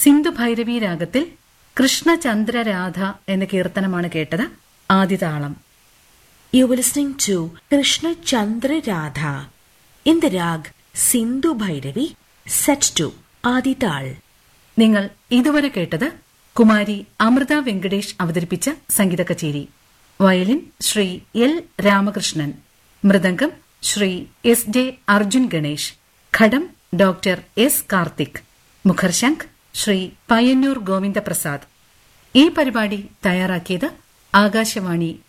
സിന്ധു ഭൈരവി രാഗത്തിൽ കൃഷ്ണചന്ദ്ര രാധ എന്ന കീർത്തനമാണ് കേട്ടത് ആദിതാളം You were listening to Krishna Chandra Radha in the rag Sindhu Bhairavi set to Adital. നിങ്ങൾ ഇതുവരെ കേട്ടത് കുമാരി അമൃത വെങ്കടേഷ് അവതരിപ്പിച്ച സംഗീത കച്ചേരി violin Sri L Ramakrishnan mridangam Sri S J Arjun Ganesh ghatam doctor S Karthik mukharshankh Sri Payyanur Govindaprasad ഈ പരിപാടി തയ്യാറാക്കിയത് ആകാശവാണി